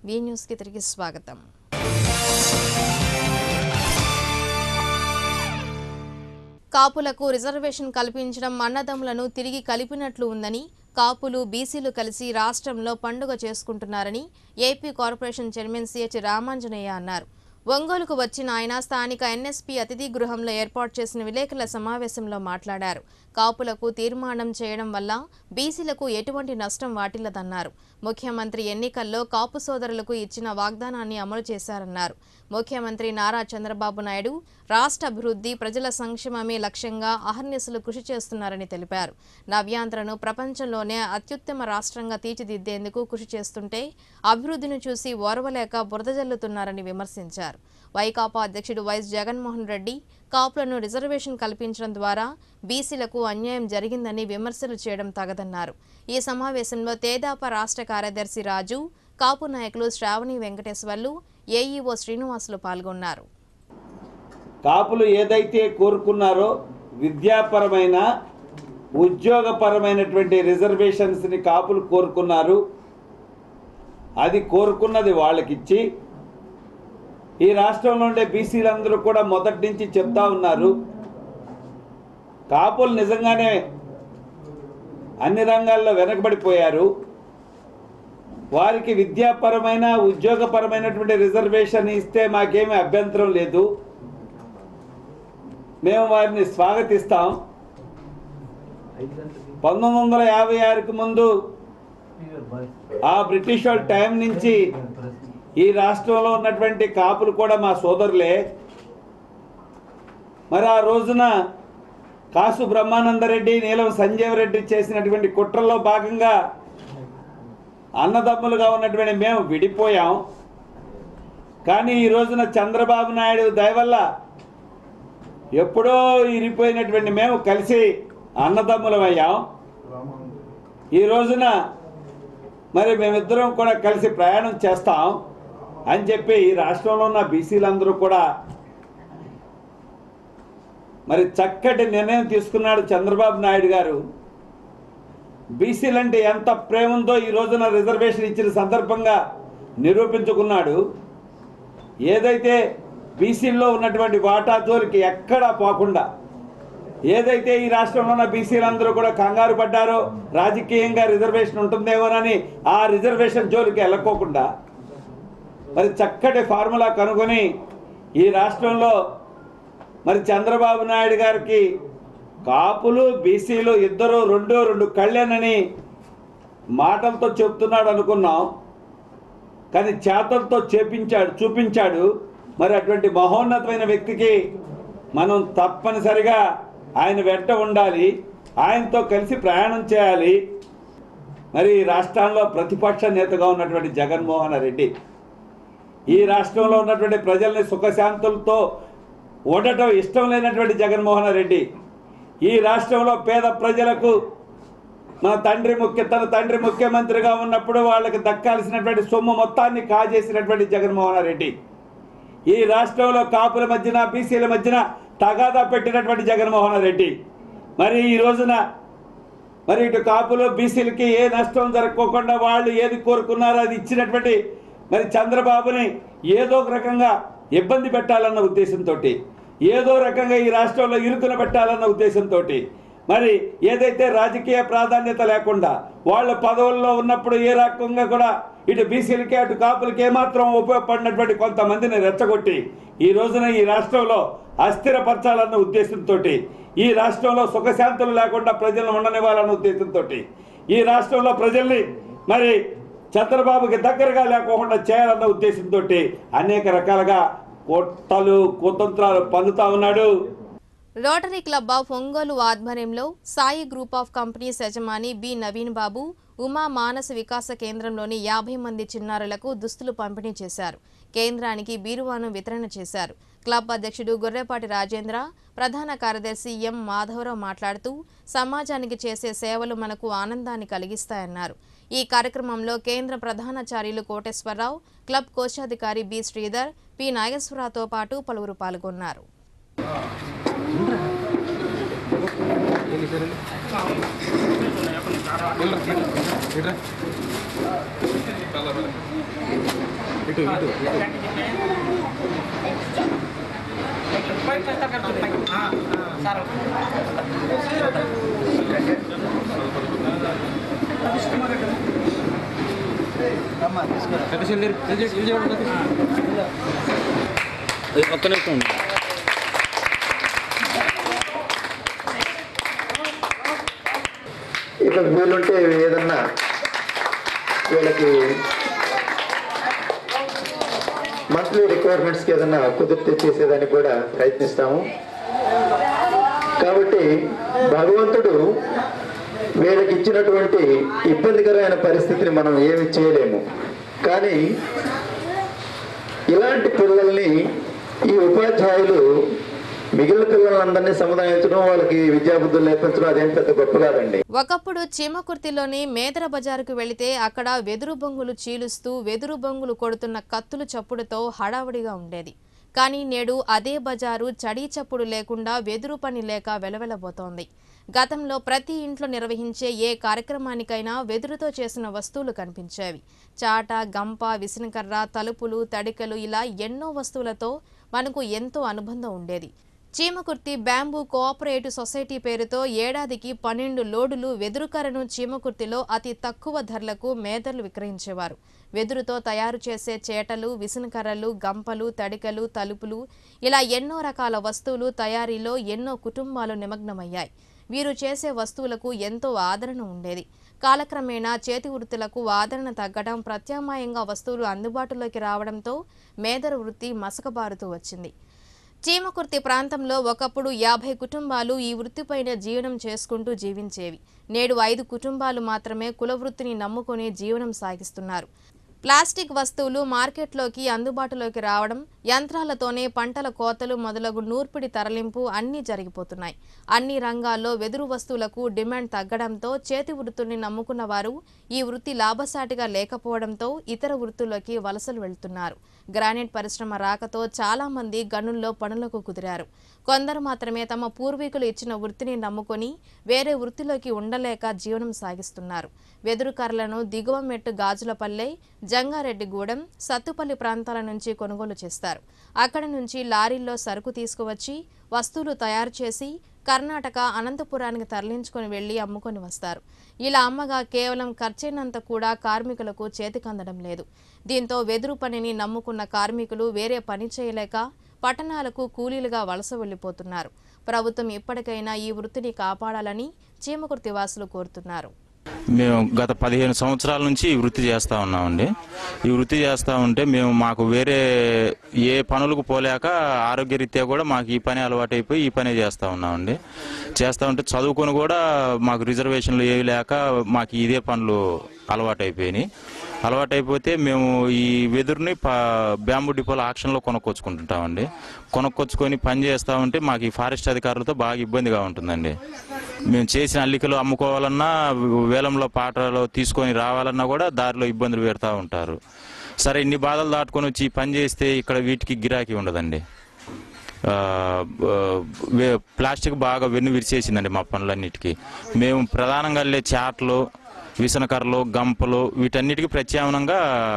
వి న్యూస్కి తిరిగి స్వాగతం కాపులకు రిజర్వేషన్ కల్పించడం అన్నదమ్ములను తిరిగి కలిపినట్లు ఉందని కాపులు బీసీలు కలిసి రాష్ట్రంలో పండుగ చేసుకుంటున్నారని AP corporation chairman CH Ramanjaneya అన్నారు ఒంగోలుకు వచ్చిన ఆయన స్థానిక ఎన్ఎస్పీ అతిథి గృహంలో ఏర్పాటు చేసిన విలేకరుల సమావేశంలో మాట్లాడారు కాపులకు తీర్మానం చేయడం వల్ల బీసీలకు ఎటువంటి నష్టం వాటిల్లదన్నారు ముఖ్యమంత్రి ఎన్నికల్లో కాపు సోదరులకు ఇచ్చిన వాగ్దానాన్ని అమలు చేశారన్నారు ముఖ్యమంత్రి నారా చంద్రబాబు నాయుడు రాష్ట్ర అభివృద్ధి ప్రజల సంక్షేమమే లక్ష్యంగా అహర్నిశలు కృషి చేస్తున్నారని తెలిపారు నవ్యాంధ్రను ప్రపంచంలోనే అత్యుత్తమ రాష్ట్రంగా తీర్చిదిద్దేందుకు కృషి చేస్తుంటే అభివృద్ధిని చూసి ఓర్వలేక బురద జల్లుతున్నారని విమర్శించారు వైకాపా అధ్యక్షుడు వైఎస్ జగన్మోహన్ రెడ్డి కాపులను రిజర్వేషన్ కల్పించడం ద్వారా బీసీలకు అన్యాయం జరిగిందని విమర్శలు చేయడం తగదన్నారు ఈ సమావేశంలో తేదాప రాష్ట్ర కార్యదర్శి రాజు కాపు నాయకులు శ్రావణి వెంకటేశ్వర్లు ఏఈఓ శ్రీనివాసులు పాల్గొన్నారు కాపులు ఏదైతే కోరుకున్నారో విద్యాపరమైన ఉద్యోగపరమైనటువంటి రిజర్వేషన్స్ని కాపులు కోరుకున్నారు అది కోరుకున్నది వాళ్ళకిచ్చి ఈ రాష్ట్రంలో ఉండే బీసీలందరూ కూడా మొదటి నుంచి చెప్తా ఉన్నారు కాపులు నిజంగానే అన్ని రంగాల్లో వెనకబడిపోయారు వారికి విద్యాపరమైన ఉద్యోగపరమైనటువంటి రిజర్వేషన్ ఇస్తే మాకేమీ అభ్యంతరం లేదు మేము వారిని స్వాగతిస్తాం పంతొమ్మిది వందల యాభై ఆరుకు ముందు ఆ బ్రిటిష్ వాళ్ళ టైం నుంచి ఈ రాష్ట్రంలో ఉన్నటువంటి కాపులు కూడా మా సోదరులే మరి ఆ రోజున కాసు బ్రహ్మానందరెడ్డి నీలం సంజీవ్ రెడ్డి చేసినటువంటి కుట్రల్లో భాగంగా అన్నదమ్ములుగా ఉన్నటువంటి మేము విడిపోయాం కానీ ఈ రోజున చంద్రబాబు నాయుడు దయ వల్ల ఎప్పుడో ఇరిపోయినటువంటి మేము కలిసి అన్నదమ్ములమయ్యాం ఈ రోజున మరి మేమిద్దరం కూడా కలిసి ప్రయాణం చేస్తాం అని చెప్పి ఈ రాష్ట్రంలో ఉన్న బీసీలందరూ కూడా మరి చక్కటి నిర్ణయం తీసుకున్నాడు చంద్రబాబు నాయుడు గారు బీసీలంటే ఎంత ప్రేమ ఉందో ఈ రోజున రిజర్వేషన్ ఇచ్చిన సందర్భంగా నిరూపించుకున్నాడు ఏదైతే బీసీల్లో ఉన్నటువంటి వాటా జోలికి ఎక్కడా పోకుండా ఏదైతే ఈ రాష్ట్రంలో ఉన్న బీసీలందరూ కూడా కంగారు పడ్డారో రాజకీయంగా రిజర్వేషన్ ఉంటుందేమోనని ఆ రిజర్వేషన్ జోలికి వెళ్ళకోకుండా మరి చక్కటి ఫార్ములా కనుగొని ఈ రాష్ట్రంలో మరి చంద్రబాబు నాయుడు గారికి కాపులు బీసీలు ఇద్దరు రెండు రెండు కళ్ళేనని మాటలతో చెప్తున్నాడు అనుకున్నాం కానీ చేతలతో చేపించాడు చూపించాడు మరి అటువంటి మహోన్నతమైన వ్యక్తికి మనం తప్పనిసరిగా ఆయన వెంట ఉండాలి ఆయనతో కలిసి ప్రయాణం చేయాలి మరి ఈ రాష్ట్రంలో ప్రతిపక్ష నేతగా ఉన్నటువంటి జగన్మోహన్ రెడ్డి ఈ రాష్ట్రంలో ఉన్నటువంటి ప్రజల్ని సుఖశాంతులతో ఉండటం ఇష్టం లేనటువంటి జగన్మోహన్ రెడ్డి ఈ రాష్ట్రంలో పేద ప్రజలకు మన తండ్రి ముఖ్య తన తండ్రి ముఖ్యమంత్రిగా ఉన్నప్పుడు వాళ్ళకి దక్కాల్సినటువంటి సొమ్ము మొత్తాన్ని కాజేసినటువంటి జగన్మోహన్ రెడ్డి ఈ రాష్ట్రంలో కాపుల మధ్యన బీసీల మధ్యన తగాదా పెట్టినటువంటి జగన్మోహన్ రెడ్డి మరి ఈ రోజున మరి ఇటు కాపులు బీసీలకి ఏ నష్టం జరగకోకుండా వాళ్ళు ఏది కోరుకున్నారో అది ఇచ్చినటువంటి మరి చంద్రబాబుని ఏదో ఒక రకంగా ఇబ్బంది పెట్టాలన్న ఉద్దేశంతో ఏదో రకంగా ఈ రాష్ట్రంలో ఇరుకున పెట్టాలన్న ఉద్దేశంతో మరి ఏదైతే రాజకీయ ప్రాధాన్యత లేకుండా వాళ్ళ పదవుల్లో ఉన్నప్పుడు ఏ రకంగా కూడా ఇటు బీసీలకి అటు కాపులకి ఏమాత్రం ఉపయోగపడినటువంటి కొంతమందిని రెచ్చగొట్టి ఈ రోజున ఈ రాష్ట్రంలో అస్థిరపరచాలన్న ఉద్దేశంతో ఈ రాష్ట్రంలో సుఖశాంతులు లేకుండా ప్రజలను ఉండనివ్వాలన్న ఉద్దేశంతో ఈ రాష్ట్రంలో ప్రజల్ని మరి చంద్రబాబుకి దగ్గరగా లేకోకుండా చేయాలన్న ఉద్దేశంతో అనేక రకాలుగా కొట్టలు కుతంత్రాలు పన్నుతా ఉన్నాడు రోటరీ క్లబ్ ఆఫ్ ఒంగోలు ఆధ్వర్యంలో సాయి గ్రూప్ ఆఫ్ కంపెనీస్ యజమాని బి నవీన్ బాబు ఉమా మానస వికాస కేంద్రంలోని యాభై మంది చిన్నారులకు దుస్తులు పంపిణీ చేశారు కేంద్రానికి బీరువాను వితరణ చేశారు క్లబ్ అధ్యక్షుడు గొర్రెపాటి రాజేంద్ర ప్రధాన కార్యదర్శి ఎం మాధవరావు మాట్లాడుతూ సమాజానికి చేసే సేవలు మనకు ఆనందాన్ని కలిగిస్తాయన్నారు ఈ కార్యక్రమంలో కేంద్ర ప్రధానాచార్యులు కోటేశ్వరరావు క్లబ్ కోశాధికారి బి శ్రీధర్ పి నాగేశ్వరరావుతో పాటు పలువురు పాల్గొన్నారు వెళ్ళరా ఒక్క నిమిషం ఉండు. ఇట్లా వీలుంటే ఏదన్నా వీళ్ళకి మంత్లీ రిక్వైర్మెంట్స్కి ఏదన్నా కుదిరితే చేసేదానికి కూడా ప్రయత్నిస్తాము కాబట్టి భగవంతుడు వీళ్ళకి ఇచ్చినటువంటి ఇబ్బందికరమైన పరిస్థితిని మనం ఏమి చేయలేము కానీ ఇలాంటి పిల్లల్ని ఈ ఉపాధ్యాయులు మిగిలిన పిల్లలందరినీ సముదాయించడం వాళ్ళకి విద్యాబుద్ధులు నేర్పించడం అదేం పెద్ద గొప్ప కాదండి ఒకప్పుడు చీమకుర్తిలోని మేదర బజారుకు వెళితే అక్కడ వెదురు బొంగులు చీలుస్తూ వెదురు బొంగులు కొడుతున్న కత్తులు చప్పుడుతో హడావుడిగా ఉండేది కానీ నేడు అదే బజారు చడీ చప్పుడు లేకుండా వెదురు పని లేక వెలవెలబోతోంది గతంలో ప్రతి ఇంట్లో నిర్వహించే ఏ కార్యక్రమానికైనా వెదురుతో చేసిన వస్తువులు కనిపించేవి చాట గంప విసనకర్ర తలుపులు తడికలు ఇలా ఎన్నో వస్తువులతో మనకు ఎంతో అనుబంధం ఉండేది చీమకుర్తి బ్యాంబూ కోఆపరేటివ్ సొసైటీ పేరుతో ఏడాదికి పన్నెండు లోడులు వెదురుకరను చీమకుర్తిలో అతి తక్కువ ధరలకు మేదర్లు విక్రయించేవారు వెదురుతో తయారు చేసే చేటలు విసనకర్రలు గంపలు తడికలు తలుపులు ఇలా ఎన్నో రకాల వస్తువులు తయారీలో ఎన్నో కుటుంబాలు నిమగ్నమయ్యాయి వీరు చేసే వస్తువులకు ఎంతో ఆదరణ ఉండేది కాలక్రమేణా చేతి వృత్తులకు ఆదరణ తగ్గడం ప్రత్యామ్నాయంగా వస్తువులు అందుబాటులోకి రావడంతో మేదర వృత్తి మసకబారుతూ వచ్చింది చీమకుర్తి ప్రాంతంలో ఒకప్పుడు యాభై కుటుంబాలు ఈ వృత్తిపైన జీవనం చేసుకుంటూ జీవించేవి నేడు ఐదు కుటుంబాలు మాత్రమే కుల వృత్తిని నమ్ముకొని జీవనం సాగిస్తున్నారు ప్లాస్టిక్ వస్తువులు మార్కెట్లోకి అందుబాటులోకి రావడం యంత్రాలతోనే పంటల కోతలు మొదలగు నూర్పిడి తరలింపు అన్నీ జరిగిపోతున్నాయి అన్ని రంగాల్లో వెదురు వస్తువులకు డిమాండ్ తగ్గడంతో చేతి వృత్తుల్ని నమ్ముకున్న వారు ఈ వృత్తి లాభసాటిగా లేకపోవడంతో ఇతర వృత్తుల్లోకి వలసలు వెళ్తున్నారు గ్రానైట్ పరిశ్రమ రాకతో చాలా మంది గనుల్లో పనులకు కుదిరారు కొందరు మాత్రమే తమ పూర్వీకులు ఇచ్చిన వృత్తిని నమ్ముకొని వేరే వృత్తిలోకి ఉండలేక జీవనం సాగిస్తున్నారు వెదురు కర్రలను దిగువ మెట్టు గాజులపల్లె జంగారెడ్డిగూడెం సత్తుపల్లి ప్రాంతాల నుంచి కొనుగోలు చేస్తారు అక్కడ నుంచి లారీల్లో సరుకు తీసుకువచ్చి వస్తువులు తయారు చేసి కర్ణాటక అనంతపురానికి తరలించుకొని వెళ్లి అమ్ముకొని వస్తారు ఇలా అమ్మగా కేవలం ఖర్చైనంత కూడా కార్మికులకు చేతికందడం లేదు దీంతో వెదురు పనిని నమ్ముకున్న కార్మికులు వేరే పని చేయలేక పట్టణాలకు కూలీలుగా వలస వెళ్లిపోతున్నారు ప్రభుత్వం ఇప్పటికైనా ఈ వృత్తిని కాపాడాలని చీమకుర్తి వాసులు కోరుతున్నారు మేము గత పదిహేను సంవత్సరాల నుంచి ఈ వృత్తి చేస్తూ ఉన్నామండి ఈ వృత్తి చేస్తూ ఉంటే మేము మాకు వేరే ఏ పనులకు పోలేక ఆరోగ్యరీత్యా కూడా మాకు ఈ పని అలవాటైపోయి ఈ పనే చేస్తూ ఉన్నామండి చేస్తూ ఉంటే చదువుకొని కూడా మాకు రిజర్వేషన్లు ఏవి లేక మాకు ఇదే పనులు అలవాటైపోయినాయి అలవాటైపోతే మేము ఈ వెదురుని ప బ్యాంబూ డిపోల ఆక్షన్లో కొనుక్కొచ్చుకుంటుంటామండి కొనుక్కొచ్చుకొని పని చేస్తూ ఉంటే మాకు ఈ ఫారెస్ట్ అధికారులతో బాగా ఇబ్బందిగా ఉంటుందండి మేము చేసిన అల్లికలు అమ్ముకోవాలన్నా వేలంలో పాటలు తీసుకొని రావాలన్నా కూడా దారిలో ఇబ్బందులు పెడతా ఉంటారు సరే ఇన్ని బాధలు దాటుకొని వచ్చి ఈ పని చేస్తే ఇక్కడ వీటికి గిరాకీ ఉండదండి ఆ, ఆ, వే- ప్లాస్టిక్ బాగా వెన్ను విరిచేసిందండి మా పనులన్నిటికీ మేము ప్రధానంగా వెళ్ళే చాట్లు విసనకర్రలు గంపలు వీటన్నిటికీ ప్రత్యామ్నాయంగా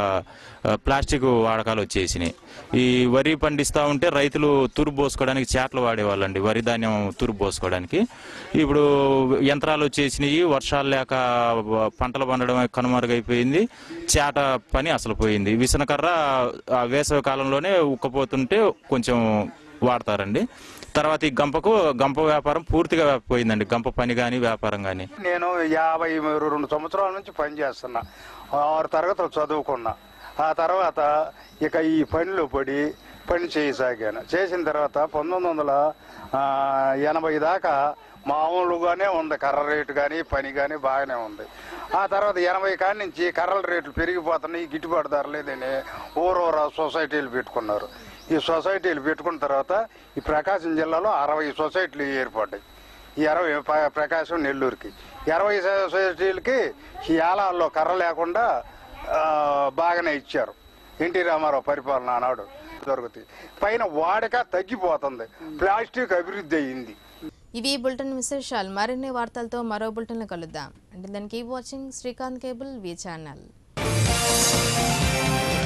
ఆ, ప్లాస్టిక్ వాడకాలు వచ్చేసినాయి ఈ వరి పండిస్తూ ఉంటే రైతులు తూర్పు పోసుకోవడానికి చాట్లు వాడేవాళ్ళండి వరి ధాన్యం తూర్పు పోసుకోవడానికి ఇప్పుడు యంత్రాలు వచ్చేసినాయి వర్షాలు లేక పంటలు పండడం కనుమరుగైపోయింది చేట పని అసలు పోయింది విసనకర్ర ఆ వేసవి కాలంలోనే ఉక్కపోతుంటే కొంచెం వాడతారండి తర్వాత ఈ గంపకు గంప వ్యాపారం పూర్తిగా పోయిందండి గంప పని కానీ వ్యాపారం కానీ నేను యాభై రెండు సంవత్సరాల నుంచి పని చేస్తున్నా ఆరు తరగతులు చదువుకున్నా ఆ తర్వాత ఇక ఈ పనిలో పడి పని చేయసాగాను చేసిన తర్వాత పంతొమ్మిది వందల ఆ, ఎనభై దాకా మామూలుగానే ఉంది కర్ర రేటు కానీ పని కానీ బాగానే ఉంది ఆ తర్వాత ఎనభై కాడి నుంచి కర్రల రేట్లు పెరిగిపోతున్నాయి గిట్టుబాటు ధర లేదని ఊరూర సొసైటీలు పెట్టుకున్నారు ఈ సొసైటీలు పెట్టుకున్న తర్వాత ఈ ప్రకాశం జిల్లాలో అరవై సొసైటీలు ఏర్పడ్డాయి ఈ అరవై ప్ర- ప్రకాశం నెల్లూరుకి ఇరవై సొసైటీలకి ఈ ఏలాల్లో కర్ర లేకుండా ఆ, బాగానే ఇచ్చారు ఎన్టీ రామారావు పరిపాలన ఆనాడు దొరుకుతాయి పైన వాడక తగ్గిపోతుంది ప్లాస్టిక్ అభివృద్ధి అయింది ఇవి బులెటిన్ విశేషాలు మరిన్ని వార్తలతో మరో బులెటిన్లో కలుద్దాం అంటే దానికి watching Srikanth cable V channel